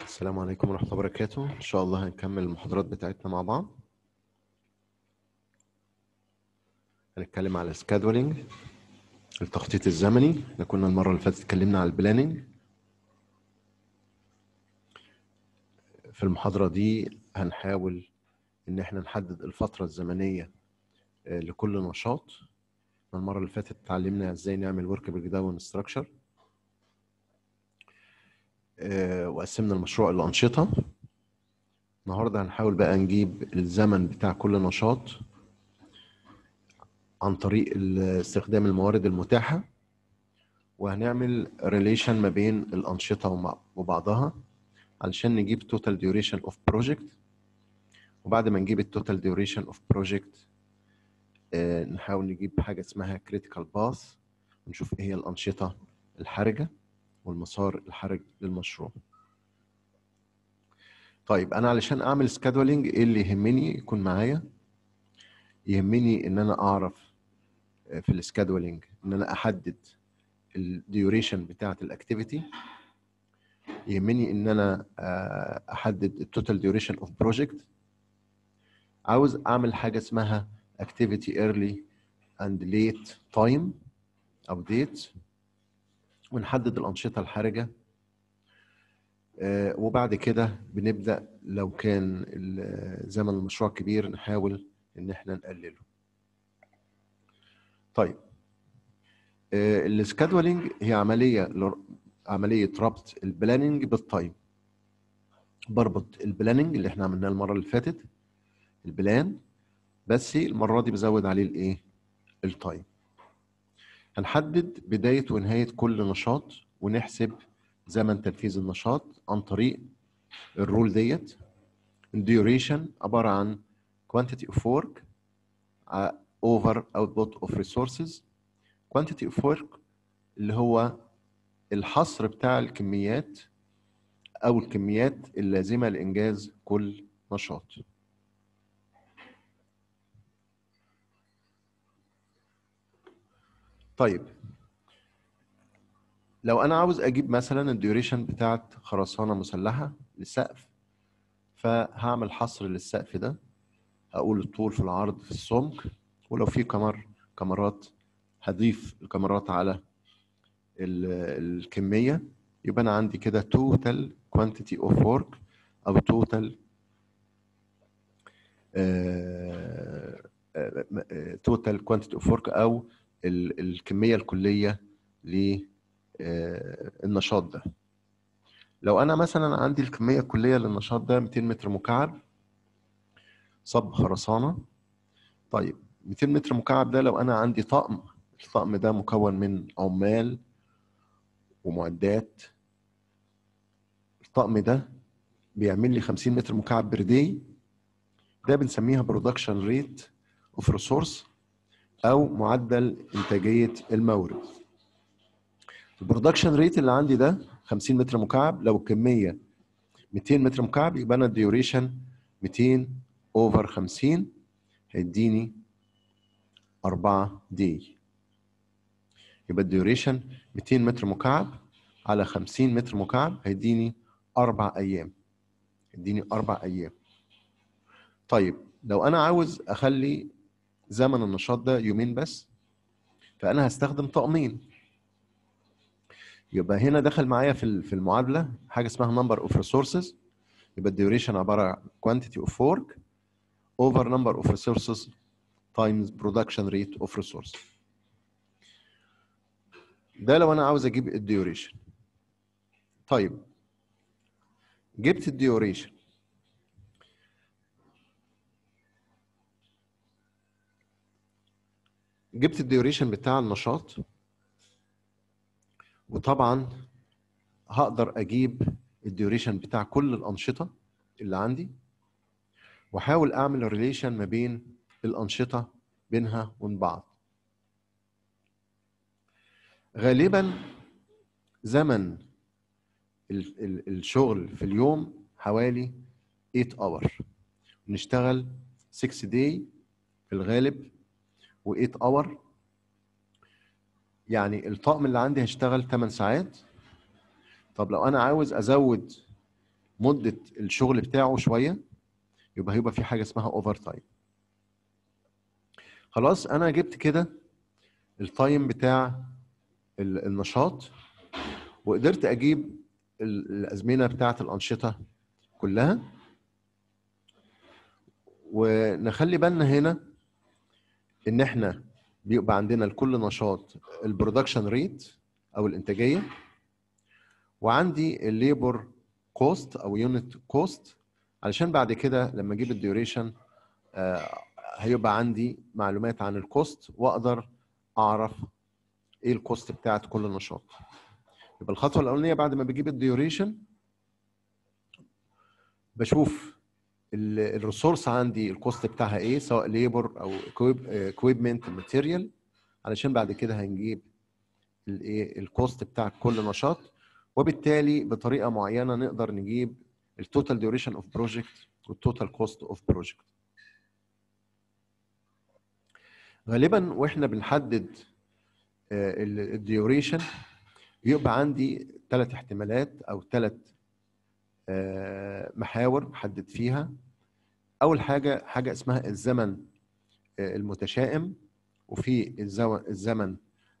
السلام عليكم ورحمة الله وبركاته إن شاء الله هنكمل المحاضرات بتاعتنا مع بعض هنتكلم على سكادولينج التخطيط الزمني احنا كنا المرة اللي فاتت اتكلمنا على البلاننج في المحاضرة دي هنحاول إن احنا نحدد الفترة الزمنية آه، لكل نشاط المرة اللي فاتت اتعلمنا ازاي نعمل ورك بريك داون ستراكشر وقسمنا المشروع لأنشطة النهاردة هنحاول بقى نجيب الزمن بتاع كل نشاط عن طريق ال- استخدام الموارد المتاحة وهنعمل ريليشن ما بين الأنشطة ومع- وبعضها علشان نجيب total duration of project وبعد ما نجيب التوتال duration of project آه، نحاول نجيب حاجة اسمها critical path ونشوف ايه هي الأنشطة الحرجة والمسار الحرج للمشروع طيب انا علشان اعمل سكادولينج ايه اللي يهمني يكون معايا يهمني ان انا اعرف آه، في السكادولينج ان انا احدد الديوريشن بتاعه الاكتيفيتي يهمني ان انا آه، احدد التوتال ديوريشن اوف بروجكت عاوز اعمل حاجه اسمها activity early and late time او date ونحدد الأنشطة الحرجة آه، وبعد كده بنبدأ لو كان ال- زمن المشروع كبير نحاول إن احنا نقلله. طيب السكادولينج هي عملية ل- عملية ربط البلاننج بالتايم. بربط البلاننج اللي احنا عملناه المرة اللي فاتت البلان بس المرة دي بزود عليه الايه؟ التايم. هنحدد بداية ونهاية كل نشاط ونحسب زمن تنفيذ النشاط عن طريق الرول ديت الديوريشن عبارة عن quantity of work ع- over output of resources quantity of work اللي هو الحصر بتاع الكميات أو الكميات اللازمة لإنجاز كل نشاط طيب لو انا عاوز اجيب مثلا الديوريشن بتاعت خرسانه مسلحه للسقف فهعمل حصر للسقف ده هقول الطول في العرض في السمك ولو في كمر كاميرات هضيف الكاميرات على ال- الكميه يبقى انا عندي كده total quantity of work او total total quantity of work او ال- الكميه الكليه للنشاط ده لو انا مثلا عندي الكميه الكليه للنشاط ده 200 متر مكعب صب خرسانه طيب 200 متر مكعب ده لو انا عندي طقم الطقم ده مكون من عمال ومعدات الطقم ده بيعمل لي 50 متر مكعب بردي ده بنسميها برودكشن ريت اوف ريسورس او معدل انتاجيه المورد البرودكشن ريت اللي عندي ده 50 متر مكعب لو الكميه 200 متر مكعب يبقى انا الديوريشن 200 اوفر 50 هيديني 4 دي يبقى الديوريشن 200 متر مكعب على 50 متر مكعب هيديني 4 ايام هيديني 4 ايام طيب لو انا عاوز اخلي زمن النشاط ده يومين بس فانا هستخدم طقمين يبقى هنا دخل معايا في ال- في المعادله حاجه اسمها number of resources يبقى الديوريشن عباره عن quantity of work over number of resources times production rate of resource ده لو انا عاوز اجيب الديوريشن طيب جبت الديوريشن جبت الديوريشن بتاع النشاط وطبعا هقدر اجيب الديوريشن بتاع كل الانشطه اللي عندي واحاول اعمل ريليشن ما بين الانشطه بينها وبين بعض غالبا زمن ال- ال- الشغل في اليوم حوالي 8 اور نشتغل 6 داي في الغالب و8 اور يعني الطقم اللي عندي هيشتغل 8 ساعات طب لو انا عاوز ازود مده الشغل بتاعه شويه يبقى هيبقى في حاجه اسمها اوفر تايم خلاص انا جبت كده التايم بتاع ال- النشاط وقدرت اجيب ال- الازمنه بتاعه الانشطه كلها ونخلي بالنا هنا ان احنا بيبقى عندنا لكل نشاط البرودكشن ريت او الانتاجيه وعندي الليبر كوست او يونت كوست علشان بعد كده لما اجيب الديوريشن هيبقى عندي معلومات عن الكوست واقدر اعرف ايه الكوست بتاعت كل نشاط يبقى الخطوه الاولانيه بعد ما بجيب الديوريشن بشوف الريسورس عندي الكوست بتاعها ايه سواء ليبر او اكويبمنت ماتيريال علشان بعد كده هنجيب الايه الكوست بتاع كل نشاط وبالتالي بطريقه معينه نقدر نجيب التوتال ديوريشن اوف بروجكت والتوتال كوست اوف بروجكت غالبا واحنا بنحدد الديوريشن بيبقى عندي ثلاث احتمالات او ثلاث محاور بحدد فيها اول حاجه حاجه اسمها الزمن المتشائم وفي الزمن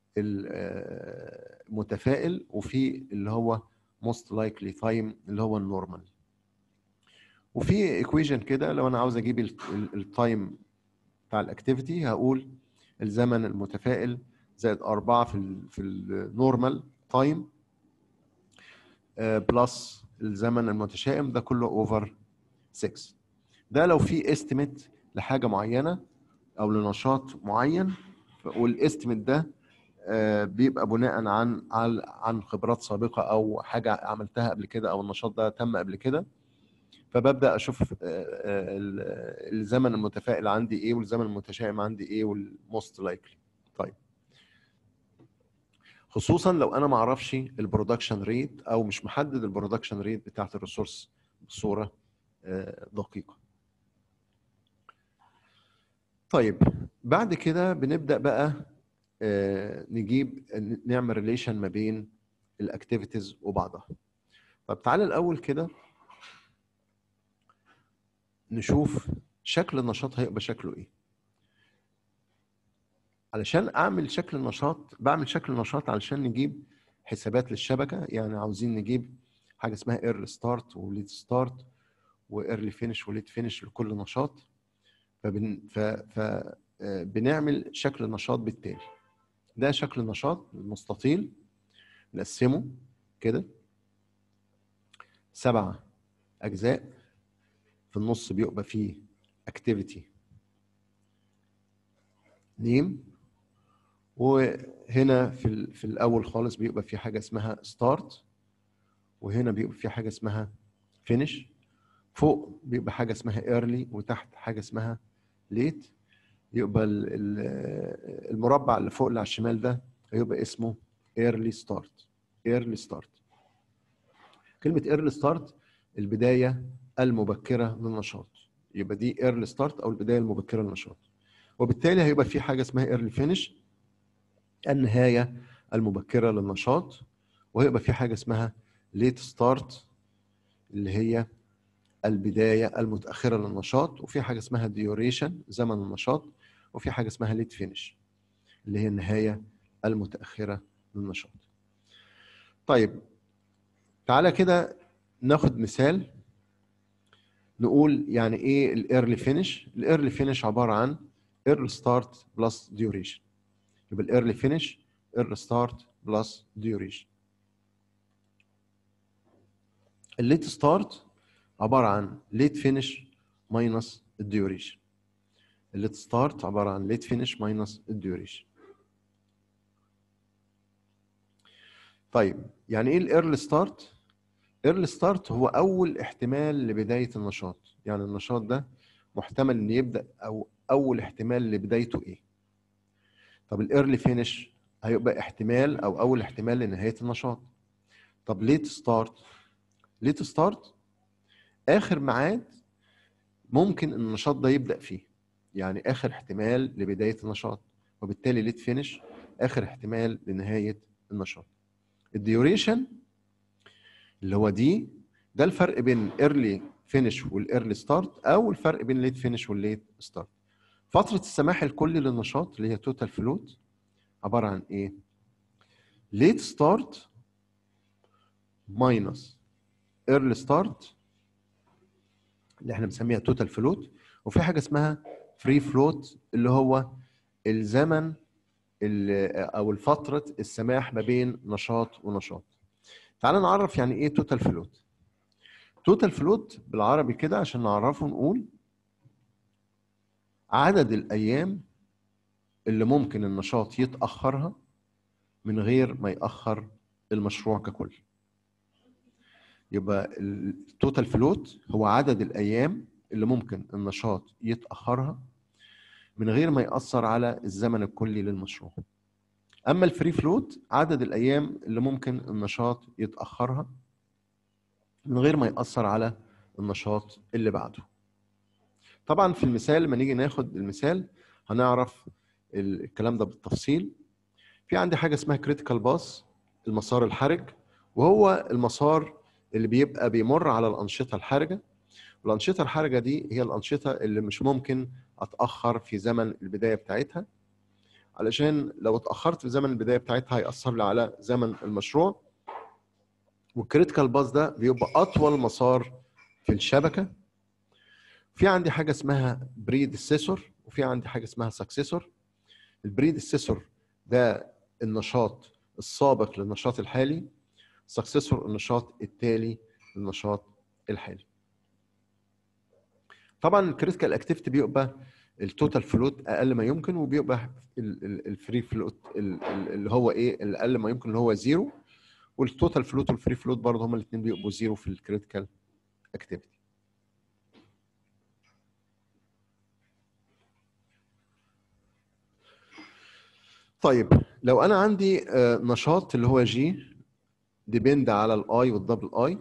المتفائل وفي اللي هو most likely time اللي هو النورمال وفي ايكويشن كده لو انا عاوز اجيب التايم بتاع الاكتيفيتي هقول الزمن المتفائل زائد 4 في ال في النورمال تايم بلس الزمن المتشائم ده كله اوفر 6 ده لو في استيميت لحاجه معينه او لنشاط معين والاستيميت ده بيبقى بناء عن عن خبرات سابقه او حاجه عملتها قبل كده او النشاط ده تم قبل كده فببدا اشوف الزمن المتفائل عندي ايه والزمن المتشائم عندي ايه والموست لايكلي طيب خصوصا لو انا ما اعرفش البرودكشن ريت او مش محدد البرودكشن ريت بتاعت الريسورس بصوره دقيقه طيب بعد كده بنبدا بقى نجيب نعمل ريليشن ما بين الاكتيفيتيز وبعضها طب تعالى الاول كده نشوف شكل النشاط هيبقى شكله ايه علشان اعمل شكل النشاط بعمل شكل النشاط علشان نجيب حسابات للشبكه يعني عاوزين نجيب حاجه اسمها ايرلي ستارت وليد ستارت وايرلي فينش وليد فينش لكل نشاط فبن ف ف بنعمل شكل النشاط بالتالي ده شكل النشاط المستطيل نقسمه كده سبع اجزاء في النص بيبقى فيه activity نيم وهنا في في الاول خالص بيبقى في حاجه اسمها ستارت وهنا بيبقى في حاجه اسمها فينش فوق بيبقى حاجه اسمها ايرلي وتحت حاجه اسمها ليت يبقى المربع اللي فوق اللي على الشمال ده هيبقى اسمه ايرلي ستارت ايرلي ستارت كلمه ايرلي ستارت البدايه المبكره للنشاط يبقى دي ايرلي ستارت او البدايه المبكره للنشاط وبالتالي هيبقى في حاجه اسمها ايرلي فينش النهايه المبكره للنشاط وهيبقى في حاجه اسمها ليت ستارت اللي هي البدايه المتاخره للنشاط وفي حاجه اسمها ديوريشن زمن النشاط وفي حاجه اسمها ليت فينش اللي هي النهايه المتاخره للنشاط طيب تعالى كده ناخد مثال نقول يعني ايه الايرلي فينش الايرلي فينش عباره عن ايرلي ستارت بلس ديوريشن يبقى الايرلي فينش ايرلي ستارت بلس ديوريشن الليت ستارت عباره عن ليت فينش ماينس الديوريشن الليت ستارت عباره عن ليت فينش ماينس الديوريشن طيب يعني ايه الايرلي ستارت ايرلي ستارت هو اول احتمال لبدايه النشاط يعني النشاط ده محتمل ان يبدا او اول احتمال لبدايته ايه طب الايرلي فينش هيبقى احتمال او اول احتمال لنهايه النشاط طب ليت ستارت ليت ستارت اخر ميعاد ممكن النشاط ده يبدا فيه يعني اخر احتمال لبدايه النشاط وبالتالي ليت فينش اخر احتمال لنهايه النشاط الديوريشن اللي هو دي ده الفرق بين ايرلي فينش والايرلي ستارت او الفرق بين ليت فينش والليت ستارت فتره السماح الكلي للنشاط اللي هي توتال فلوت عباره عن ايه ليت ستارت ماينس ايرلي ستارت اللي احنا بنسميها توتال فلوت وفي حاجه اسمها فري فلوت اللي هو الزمن ال- او الفتره السماح ما بين نشاط ونشاط تعال نعرف يعني ايه توتال فلوت توتال فلوت بالعربي كده عشان نعرفه نقول عدد الايام اللي ممكن النشاط يتاخرها من غير ما ياخر المشروع ككل يبقى التوتال فلوت هو عدد الايام اللي ممكن النشاط يتاخرها من غير ما ياثر على الزمن الكلي للمشروع اما الفري فلوت عدد الايام اللي ممكن النشاط يتاخرها من غير ما ياثر على النشاط اللي بعده طبعا في المثال لما نيجي ناخد المثال هنعرف ال- الكلام ده بالتفصيل في عندي حاجه اسمها كريتيكال باس المسار الحرج وهو المسار اللي بيبقى بيمر على الانشطه الحرجه والانشطه الحرجه دي هي الانشطه اللي مش ممكن اتاخر في زمن البدايه بتاعتها علشان لو اتاخرت في زمن البدايه بتاعتها هياثر لي على زمن المشروع والكريتيكال باس ده بيبقى اطول مسار في الشبكه في عندي حاجه اسمها بريدسيسور وفي عندي حاجه اسمها سكسيسور البريدسيسور ده النشاط السابق للنشاط الحالي سكسيسور النشاط التالي للنشاط الحالي طبعا الكريتيكال اكتيفيتي بيبقى التوتال فلوت اقل ما يمكن وبيبقى الفري فلوت اللي هو ايه الاقل ما يمكن اللي هو زيرو والتوتال فلوت والفري فلوت برضه هما الاثنين بيبقوا زيرو في الكريتيكال اكتيفيتي طيب لو انا عندي آه، نشاط اللي هو جي ديبند على الاي والدبل اي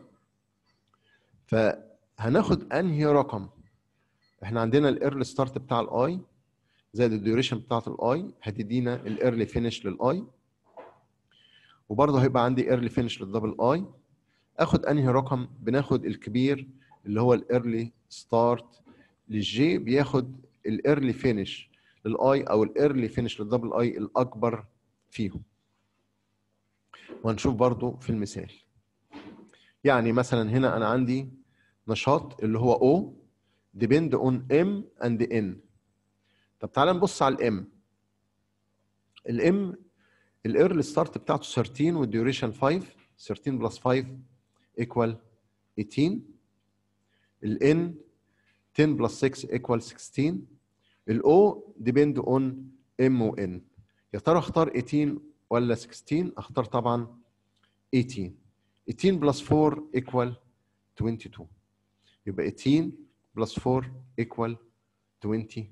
فهناخد انهي رقم احنا عندنا الايرلي ستارت بتاع الاي زائد الديوريشن بتاعت الاي هتدينا الايرلي فينش للاي وبرضه هيبقى عندي ايرلي فينش للدبل اي اخد انهي رقم بناخد الكبير اللي هو الايرلي ستارت للجي بياخد الايرلي فينش للاي او الايرلي فينش للدبل اي الاكبر فيهم وهنشوف برضو في المثال يعني مثلا هنا انا عندي نشاط اللي هو O depend on M and N طب تعالى نبص على الام الام الايرلي ستارت بتاعته 13 والديوريشن 5 13 بلس 5 equal 18 الان 10 بلس 6 equal 16 الاو depend on M و N يا ترى اختار 18 ولا 16 اختار طبعا 18 18 بلس 4 equal 22 يبقى 18 بلس 4 equal 22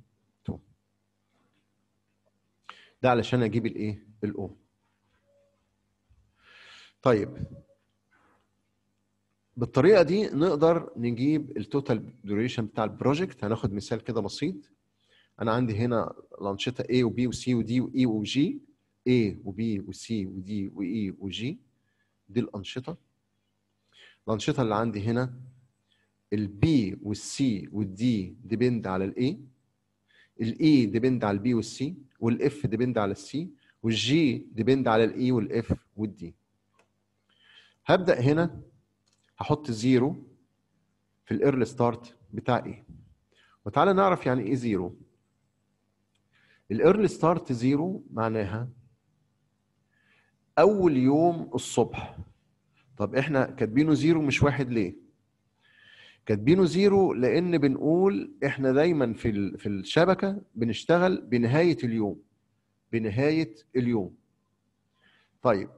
ده علشان اجيب الايه الاو طيب بالطريقه دي نقدر نجيب التوتال ديوريشن بتاع البروجكت هناخد مثال كده بسيط انا عندي هنا الانشطه A و B و C و D و E و G A و B و C و D و E و G دي الانشطه الانشطه اللي عندي هنا البي والسي والدي ديبند على الاي الاي ديبند على البي والسي والاف ديبند على السي والجي ديبند على الاي والاف والدي هبدا هنا هحط زيرو في الايرلي ستارت بتاع ايه وتعالى نعرف يعني ايه زيرو الايرلي ستارت زيرو معناها اول يوم الصبح طب احنا كاتبينه زيرو مش واحد ليه كاتبينه زيرو لان بنقول احنا دايما في ال- في الشبكه بنشتغل بنهايه اليوم بنهايه اليوم طيب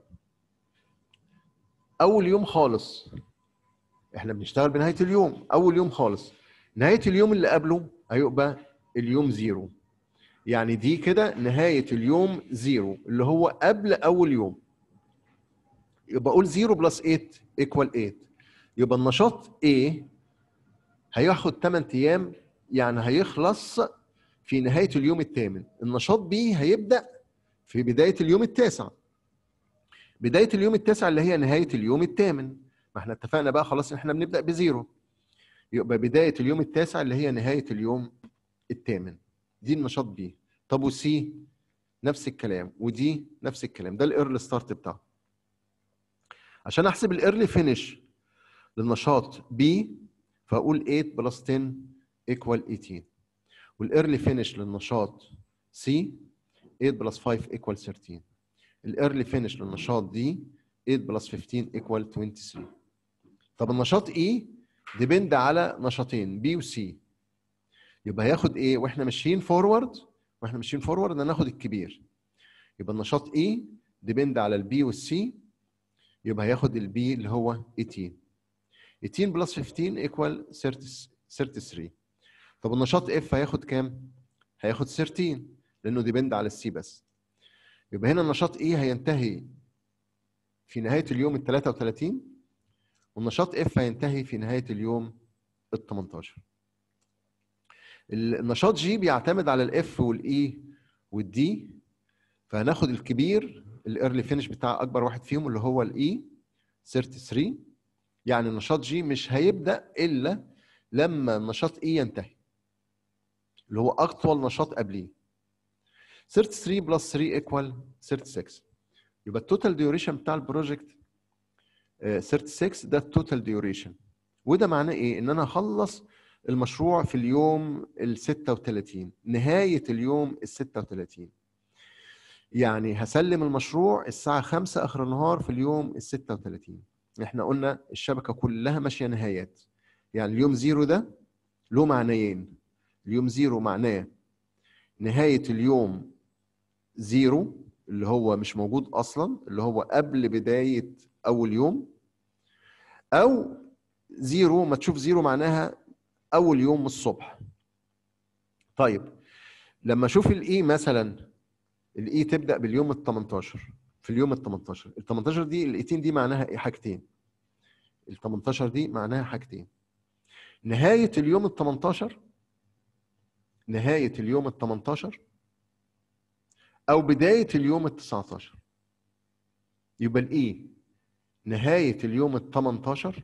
اول يوم خالص احنا بنشتغل بنهايه اليوم اول يوم خالص نهايه اليوم اللي قبله هيبقى اليوم زيرو يعني دي كده نهايه اليوم زيرو اللي هو قبل اول يوم يبقى اقول 0 بلس 8 ايكوال 8 يبقى النشاط A هياخد 8 ايام يعني هيخلص في نهايه اليوم الثامن النشاط B هيبدا في بدايه اليوم التاسع بدايه اليوم التاسع اللي هي نهايه اليوم الثامن ما احنا اتفقنا بقى خلاص ان احنا بنبدا بزيرو يبقى بدايه اليوم التاسع اللي هي نهايه اليوم الثامن دي النشاط بي طب وسي نفس الكلام ودي نفس الكلام ده الايرلي ستارت بتاعه عشان احسب الايرلي فينش للنشاط بي فاقول 8 بلس 10 ايكوال 18 والايرلي فينش للنشاط سي 8 بلس 5 ايكوال 13 الايرلي فينش للنشاط دي 8 بلس 15 ايكوال 23 طب النشاط اي ديبند على نشاطين بي وسي يبقى هياخد ايه واحنا ماشيين فورورد واحنا ماشيين فورورد هناخد الكبير يبقى النشاط اي ديبند على البي والسي يبقى هياخد البي اللي هو 18 18 بلس 15 ايكوال 33 طب النشاط اف هياخد كام؟ هياخد 13 لانه ديبند على السي بس يبقى هنا النشاط اي هينتهي في نهايه اليوم ال 33 والنشاط اف هينتهي في نهايه اليوم ال 18 النشاط جي بيعتمد على الاف والاي والدي فهناخد الكبير الايرلي فينش بتاع اكبر واحد فيهم اللي هو الاي 33 يعني النشاط جي مش هيبدا الا لما النشاط اي ينتهي اللي هو اطول نشاط قبليه 33 بلس 3 ايكوال 36 يبقى التوتال ديوريشن بتاع البروجكت 36 ده التوتال ديوريشن وده معناه ايه ان انا هخلص المشروع في اليوم ال 36 نهايه اليوم ال 36 يعني هسلم المشروع الساعه 5 اخر النهار في اليوم ال 36 احنا قلنا الشبكه كلها ماشيه نهايات يعني اليوم زيرو ده له معنيين اليوم زيرو معناه نهايه اليوم زيرو اللي هو مش موجود اصلا اللي هو قبل بدايه اول يوم او زيرو ما تشوف زيرو معناها اول يوم الصبح طيب لما اشوف الاي مثلا الاي تبدا باليوم ال 18 في اليوم ال 18 ال 18 دي ال 18 دي معناها ايه حاجتين ال 18 دي معناها حاجتين نهايه اليوم ال 18 نهايه اليوم ال 18 او بدايه اليوم ال 19 يبقى الاي نهايه اليوم ال 18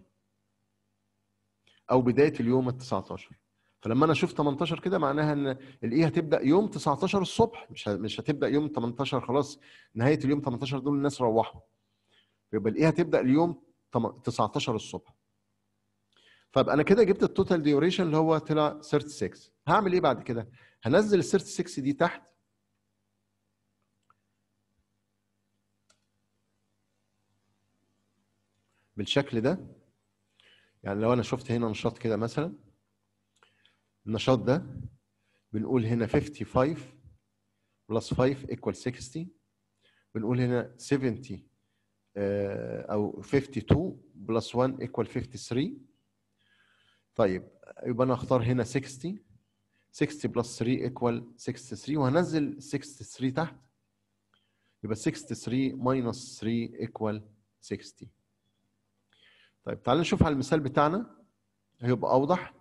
او بدايه اليوم ال 19 فلما انا اشوف 18 كده معناها ان الاي هتبدا يوم 19 الصبح مش مش هتبدا يوم 18 خلاص نهايه اليوم 18 دول الناس روحوا يبقى الاي هتبدا اليوم 19 الصبح طب انا كده جبت التوتال ديوريشن اللي هو طلع 36 هعمل ايه بعد كده هنزل ال 36 دي تحت بالشكل ده يعني لو انا شفت هنا نشاط كده مثلا النشاط ده بنقول هنا 55 بلس 5 equal 60 بنقول هنا 70 او 52 بلس 1 equal 53 طيب يبقى انا اختار هنا 60 60 بلس 3 equal 63 وهنزل 63 تحت يبقى 63 minus 3 equal 60 طيب تعالوا نشوف على المثال بتاعنا هيبقى اوضح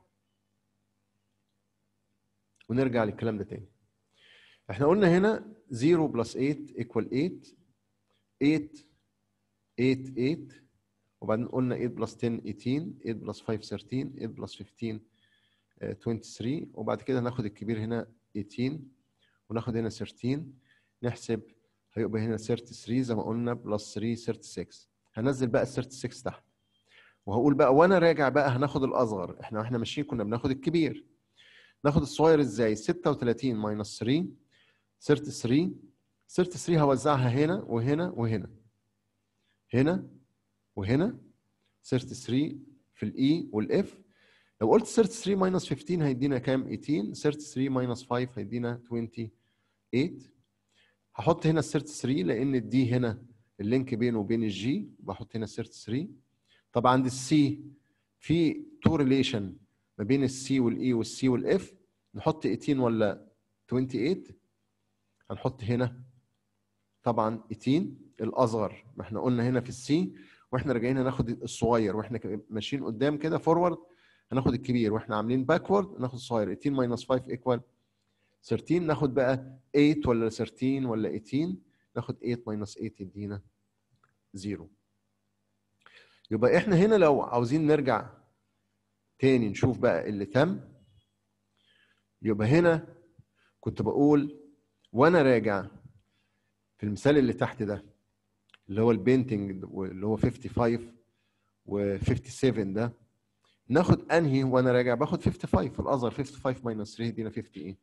ونرجع للكلام ده تاني احنا قلنا هنا 0 بلس 8 equal 8 8 8 8 وبعدين قلنا 8 بلس 10 18 8 بلس 5 13 8 بلس 15 23 وبعد كده هناخد الكبير هنا 18 وناخد هنا 13 نحسب هيبقى هنا 33 زي ما قلنا بلس 3 36 هنزل بقى ال 36 تحت وهقول بقى وانا راجع بقى هناخد الاصغر احنا واحنا ماشيين كنا بناخد الكبير ناخد الصغير ازاي 36 ماينس 3 33 33 هوزعها هنا وهنا وهنا هنا وهنا 33 في الاي والاف لو قلت 33 ماينس 15 هيدينا كام 18 33 ماينس 5 هيدينا 28 هحط هنا ال 33 لان الدي هنا اللينك بينه وبين الجي بحط هنا 33 طب عند السي في تو ريليشن ما بين السي والاي والسي والاف نحط 18 ولا 28 هنحط هنا طبعا 18 الاصغر ما احنا قلنا هنا في السي واحنا راجعين هناخد الصغير واحنا ماشيين قدام كده فورورد هناخد الكبير واحنا عاملين باكورد ناخد الصغير 18 ماينس 5 ايكوال 13 ناخد بقى 8 ولا 13 ولا 18 ناخد 8 ماينس 8 يدينا 0 يبقى احنا هنا لو عاوزين نرجع تاني نشوف بقى اللي تم يبقى هنا كنت بقول وانا راجع في المثال اللي تحت ده اللي هو البينتنج اللي هو 55 و 57 ده ناخد انهي وانا راجع باخد 55 في الازهر 55 ماينس 3 يدينا 50 ايه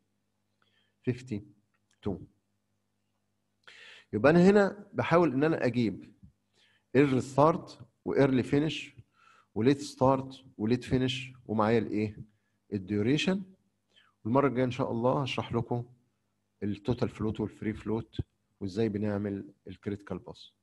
52 يبقى انا هنا بحاول ان انا اجيب ايرلي ستارت وايرلي فينش وليت ستارت وليت فينش ومعايا الايه الديوريشن والمره الجايه ان شاء الله هشرح لكم التوتال فلوت والفري فلوت وازاي بنعمل الكريتيكال باس